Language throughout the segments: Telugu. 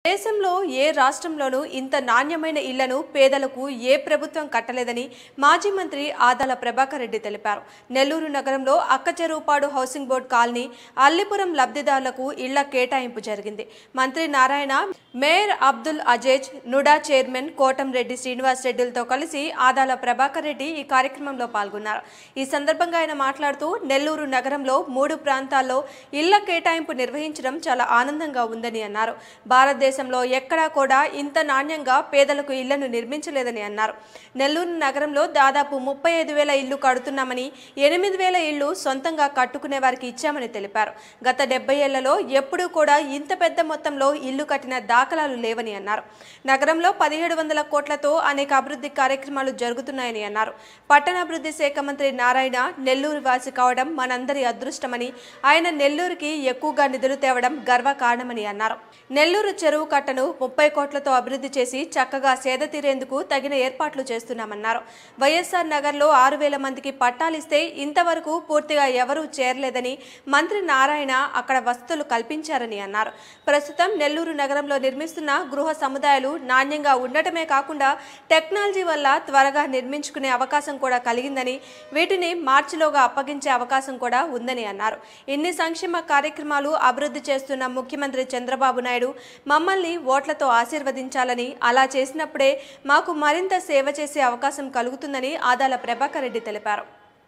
దేశంలో ఏ రాష్ట్రంలోనూ ఇంత నాణ్యమైన ఇళ్లను పేదలకు ఏ ప్రభుత్వం కట్టలేదని మాజీ మంత్రి ఆదాల ప్రభాకర్ రెడ్డి తెలిపారు నెల్లూరు నగరంలో Akkacheruvupadu housing board colony Allipuram లబ్ధిదారులకు ఇళ్ల కేటాయింపు జరిగింది మంత్రి Narayana mayor Abdul Aziz NUDA chairman Kotamreddy Srinivas రెడ్డిలతో కలిసి ఆదాల ప్రభాకర్ రెడ్డి ఈ కార్యక్రమంలో పాల్గొన్నారు ఈ సందర్భంగా ఆయన మాట్లాడుతూ నెల్లూరు నగరంలో మూడు ప్రాంతాల్లో ఇళ్ల కేటాయింపు నిర్వహించడం చాలా ఆనందంగా ఉందని అన్నారు భారతదేశంలో ఎక్కడా కూడా ఇంత నాణ్యంగా పేదలకు ఇళ్లను నిర్మించలేదని అన్నారు నెల్లూరు నగరంలో దాదాపు ముప్పై ఐదు వేల ఇళ్లు కడుతున్నామని ఎనిమిది వేల ఇళ్లు సొంతంగా కట్టుకునే వారికి ఇచ్చామని తెలిపారు గత డెబ్బై ఏళ్లలో ఎప్పుడూ కూడా ఇంత పెద్ద మొత్తంలో ఇల్లు కట్టిన దాఖలాలు లేవని అన్నారు నగరంలో పదిహేడు వందల కోట్లతో అనేక అభివృద్ధి కార్యక్రమాలు జరుగుతున్నాయని అన్నారు పట్టణాభివృద్ధి శాఖ మంత్రి నారాయణ నెల్లూరు వాసి కావడం మనందరి అదృష్టమని ఆయన నెల్లూరుకి ఎక్కువగా నిధులు తేవడం గర్వకారణమని అన్నారు నెల్లూరు చెరువు కట్టను ముప్పై కోట్లతో అభివృద్ధి చేసి చక్కగా సేద తీరేందుకు తగిన ఏర్పాట్లు చేస్తున్నామన్నారు వైఎస్ఆర్ నగర్లో ఆరు వేల మందికి పట్టాలిస్తే ఇంతవరకు పూర్తిగా ఎవరూ చేరలేదని మంత్రి నారాయణ అక్కడ వసతులు కల్పించారని అన్నారు ప్రస్తుతం నెల్లూరు నగరంలో నిర్మిస్తున్న గృహ సముదాయాలు నాణ్యంగా ఉండటమే కాకుండా టెక్నాలజీ వల్ల త్వరగా నిర్మించుకునే అవకాశం కూడా కలిగిందని వీటిని మార్చిలోగా అప్పగించే అవకాశం కూడా ఉందని అన్నారు ఇన్ని సంక్షేమ కార్యక్రమాలు అభివృద్ధి చేస్తున్న ముఖ్యమంత్రి చంద్రబాబు నాయుడు మమ్మల్ని ఓట్లతో ఆశీర్వదించాలని అలా చేసినప్పుడే మాకు మరింత సేవ చేసే అవకాశం కలుగుతుందని ఆదాల ప్రభాకర్ రెడ్డి తెలిపారు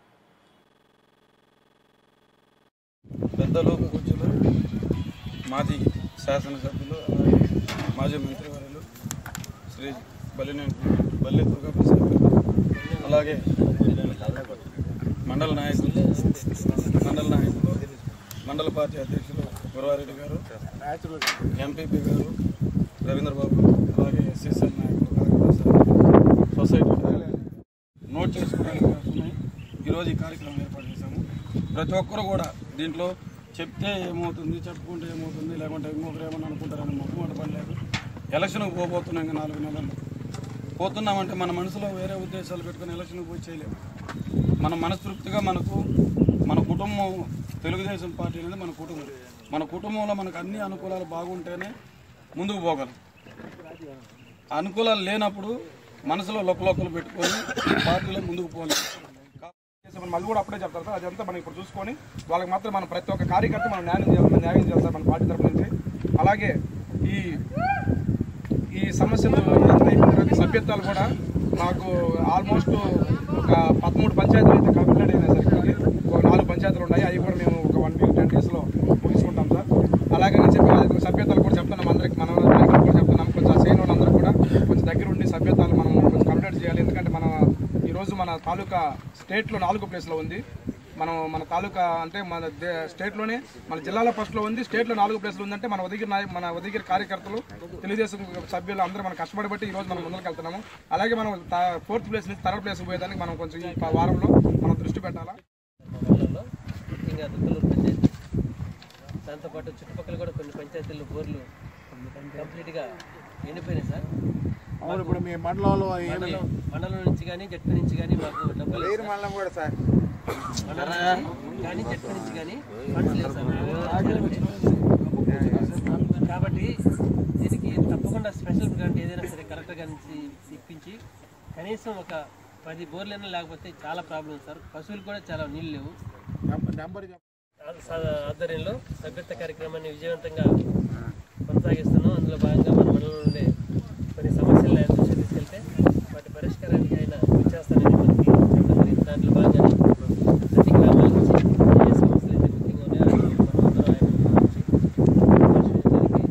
పెద్దలు పూజ్యులు మాజీ శాసనసభ్యులు అలాగే మాజీ మంత్రివర్యులు శ్రీ బల్లినేని బల్లి దుర్గాప్రసాద్ గారు అలాగే మండల నాయకులు మండల నాయకులు మండల పార్టీ అధ్యక్షులు గురవారెడ్డి గారు ఎంపీపీ గారు రవీంద్రబాబు అలాగే ఎస్ఎస్ఎల్ నాయకులు కనకప్రసాద్ సొసైటీ నోట్ చేసుకోవడానికి కోసమే ఈరోజు ఈ కార్యక్రమం ఏర్పాటు చేశాము ప్రతి ఒక్కరు కూడా దీంట్లో చెప్తే ఏమవుతుంది చెప్పుకుంటే ఏమవుతుంది లేకుంటే ఇంకొకరు ఏమన్నా అనుకుంటారని మొక్కమాట పని లేదు ఎలక్షన్కి పోబోతున్నాం ఇంకా నాలుగు నెలలు పోతున్నామంటే మన మనసులో వేరే ఉద్దేశాలు పెట్టుకుని ఎలక్షన్కి పోయి చేయలేము మన మనస్తృప్తిగా మనకు మన కుటుంబం తెలుగుదేశం పార్టీ అనేది మన కుటుంబం మన కుటుంబంలో మనకు అన్ని అనుకూలాలు బాగుంటేనే ముందుకు పోగలం అనుకూలాలు లేనప్పుడు మనసులో లొక్కలొక్కలు పెట్టుకొని పార్టీలో ముందుకు పోలేము చేసామని మళ్ళీ కూడా అప్పుడే చెప్తారు సార్ అదంతా మనం ఇప్పుడు చూసుకొని వాళ్ళకి మాత్రం మనం ప్రతి ఒక్క కార్యకర్త మనం న్యాయం చేయాలి న్యాయం చేయాలి సార్ మన పార్టీ తరపు నుంచి అలాగే ఈ ఈ సమస్యలు ఇదంతా అయిపోయిన తర్వాత ఈ సభ్యత్వాలు కూడా మాకు ఆల్మోస్ట్ ఒక పదమూడు పంచాయతీలు అయితే కంప్లీట్ అయినాయి సార్ ఇక్కడికి ఒక నాలుగు పంచాయతీలు ఉన్నాయి అవి కూడా మేము ఒక వన్ వీక్ టెన్ డేస్లో ముగించుకుంటాం సార్ అలాగే నేను చెప్పిన సభ్యత్వాలు కూడా చెప్తున్నాం అందరికి మన నాయకులు కూడా చెప్తున్నాం కొంచెం చేయని వాళ్ళందరూ కూడా కొంచెం దగ్గర ఉండి సభ్యత్వాలు మనం కొంచెం కంప్లీట్ చేయాలి ఎందుకంటే మన ఈరోజు మన తాలూకా స్టేట్లో నాలుగో ప్లేస్లో ఉంది మనం మన తాలూకా అంటే మన దే- స్టేట్లోనే మన జిల్లాలో ఫస్ట్లో ఉంది స్టేట్లో నాలుగు ప్లేస్లు ఉందంటే మన ఉదగిరి నాయ మన ఉదగిరి కార్యకర్తలు తెలుగుదేశం సభ్యులు అందరూ మనం కష్టపడి బట్టి ఈ రోజు మనం ముందుకు వెళ్తున్నాము అలాగే మనం తా- ఫోర్త్ ప్లేస్ నుంచి థర్డ్ ప్లేస్ పోయేదానికి మనం కొంచెం ఈ ప- వారంలో మనం దృష్టి పెట్టాలా మండలంలో ముఖ్యంగా దుక్కలూరు పంచాయతీ దాంతోపాటు చుట్టుపక్కల కూడా కొన్ని పంచాయతీలు బోర్లు కంప్లీట్గా ఎండిపోయినాయి సార్ అవును ఇప్పుడు మీ మండలంలో ఏమి మండలం మండలం నుంచి కానీ జట్టు నుంచి కానీ మాకు డబ్బులు లేవు సార్. మండలం కూడా సార్ మండలం నుంచి కానీ జట్టు నుంచి కానీ ఫండ్స్ లేవు సార్ కాబట్టి దీనికి తప్పకుండా స్పెషల్ గ్రాంట్ ఏదైనా సరే కలెక్టర్ గారి నుంచి ఇప్పించి కనీసం ఒక పది బోర్లైనా లేకపోతే చాలా ప్రాబ్లం సార్ పశువులు కూడా చాలా నీళ్ళు లేవు నెంబర్ స- ఆధ్వర్యంలో సభ్యత్వ కార్యక్రమాన్ని విజయవంతంగా కొనసాగిస్తున్నాం అందులో భాగంగా మన మండలంలో ఉండే కొన్ని సమస్యలను ఆయన దృష్టి తీసుకెళ్తే వాటి పరిష్కారానికి ఆయన వచ్చేస్తానని మనకి చెప్పడం జరిగింది దాంట్లో భాగంగానే ప్రతి గ్రామాల నుంచి ఏ సమస్యలు అయితే ముఖ్యంగా ఉన్నాయో మనం అందరం ఆయన నుంచి పరిష్కరించడానికి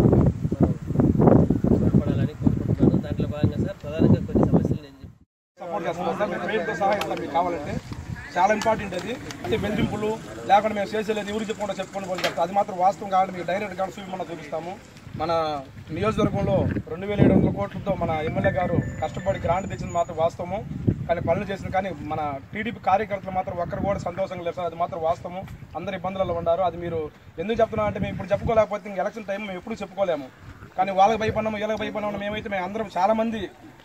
మనం తోడ్పడాలని కోరుకుంటున్నాను దాంట్లో భాగంగా సార్ ప్రధానంగా కొన్ని సమస్యలు నేను చెప్పి సపోర్ట్ చేస్తాం సార్ మేము పేరుతో సహా ఇస్తాం మీకు కావాలంటే చాలా ఇంపార్టెంట్ అది అంటే బెదిరింపులు లేకుండా మేము చేసేలేదు ఎవరికి చెప్పకుండా చెప్పుకొని పోయి చెప్తాం అది మాత్రం వాస్తవం కావాలి మీకు డైరెక్ట్ కానీ చూపించమన్నా చూపిస్తాము మన నియోజకవర్గంలో రెండు వేల ఏడు వందల కోట్లతో మన ఎమ్మెల్యే గారు కష్టపడి గ్రాంట్ తెచ్చింది మాత్రం వాస్తవము కానీ పనులు చేసిన కానీ మన టీడీపీ కార్యకర్తలు మాత్రం ఒక్కరు కూడా సంతోషంగా లేదు సార్ అది మాత్రం వాస్తవం అందరు ఇబ్బందులలో ఉన్నారు అది మీరు ఎందుకు చెప్తున్నాం అంటే మేము ఇప్పుడు చెప్పుకోలేకపోతే ఇంక ఎలక్షన్ టైం మేము ఎప్పుడు చెప్పుకోలేము కానీ వాళ్ళకి భయపడినాము వీళ్ళకి భయపడినాము మేమైతే మేము అందరం చాలా మంది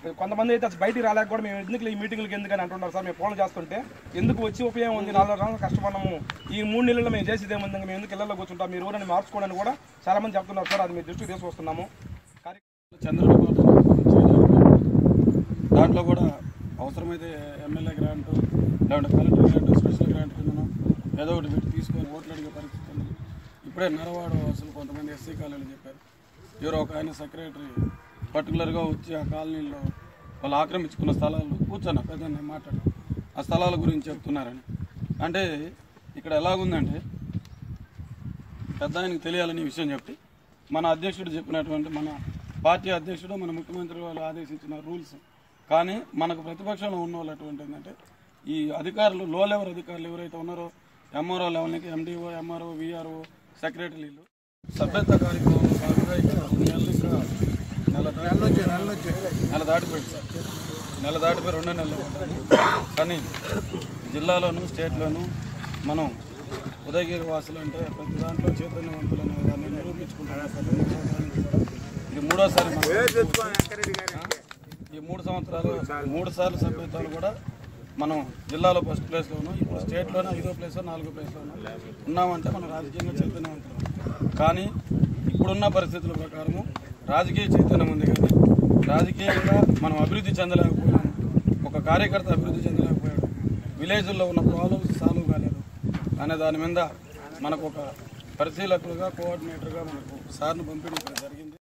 కొంతమంది అయితే అసలు బయటికి రాలేక కూడా మేము ఎందుకు ఈ మీటింగ్లకి ఎందుకని అంటున్నారు సార్ మేము ఫోన్లు చేస్తుంటే ఎందుకు వచ్చి ఉపయోగం ఉంది నాలుగు రోజులు కష్టపడము ఈ మూడు నెలల్లో మేము చేసేది ఏముంది మేము ఎందుకు ఇళ్ళలో కూర్చుంటాం మీరు ఊరని మార్చుకోవడానికి కూడా చాలా మంది చెప్తున్నారు సార్ అది మీ దృష్టికి తీసుకొస్తున్నాము కార్య- చంద్రబాబు చేయలేకపోయాడు. దాంట్లో కూడా అవసరమైతే ఎమ్మెల్యే గ్రాంట్ లేదంటే కలెక్టర్ గ్రాంట్ స్పెషల్ గ్రాంట్ కింద ఏదో ఒకటి పెట్టి తీసుకొని ఓట్లు అడిగే పరిస్థితి ఉంది ఇప్పుడే నరవాడ అసలు కొంతమంది ఎస్సీ కాలనీలు చెప్పారు ఎవరో ఒక ఆయన సెక్రటరీ పర్టికులర్గా వచ్చి ఆ కాలనీలో వాళ్ళు ఆక్రమించుకున్న స్థలాలు కూర్చొని పెద్ద నేను మాట్లాడు ఆ స్థలాల గురించి చెప్తున్నారని అంటే ఇక్కడ ఎలాగుందంటే పెద్ద ఆయనకు తెలియాలని ఈ విషయం చెప్పి మన అధ్యక్షుడు చెప్పినటువంటి మన పార్టీ అధ్యక్షుడు మన ముఖ్యమంత్రి వాళ్ళు ఆదేశించిన రూల్స్ కానీ మనకు ప్రతిపక్షంలో ఉన్న వాళ్ళు అటువంటి ఏంటంటే ఈ అధికారులు లో లెవెల్ అధికారులు ఎవరైతే ఉన్నారో ఎంఆర్ఓ లెవెల్కి ఎండిఓ ఎంఆర్ఓ విఆర్ఓ సెక్రటరీలు సభ్యత కార్యక్రమంలో భాగంగా ఇక్కడ కొన్ని నెలలు ఇంకా నెల దాటి- నెల దాటిపోయింది సార్ నెల దాటిపోయి రెండో నెలలు పడ్డాయి. కానీ జిల్లాలోను స్టేట్లోను మనం ఉదయగిరి వాసులు అంటే ప్రతి దాంట్లో చైతన్యవంతులు అనే దాన్ని నిరూపించుకుంటున్నాం ఇది మూడోసారి మనం ఈ మూడు సంవత్సరాలు మూడు సార్లు సభ్యత్వాలు కూడా మనం జిల్లాలో ఫస్ట్ ప్లేస్లో ఉన్నాం ఇప్పుడు స్టేట్లోనే ఐదో ప్లేస్ నాలుగో ప్లేస్లో ఉన్నాం ఉన్నామంటే మనం రాజకీయంగా చైతన్యవంతులు కానీ ఇప్పుడున్న పరిస్థితుల ప్రకారము రాజకీయ చైతన్యం ఉంది కానీ రాజకీయంగా మనం అభివృద్ధి చెందలేకపోయాము ఒక కార్యకర్త అభివృద్ధి చెందలేకపోయాడు విలేజ్లో ఉన్న ప్రాబ్లమ్స్ సాల్వ్ కాలేదు అనే దాని మీద మనకు ఒక పరిశీలకులుగా కోఆర్డినేటర్గా మనకు సార్ను పంపిణీ ఇక్కడ జరిగింది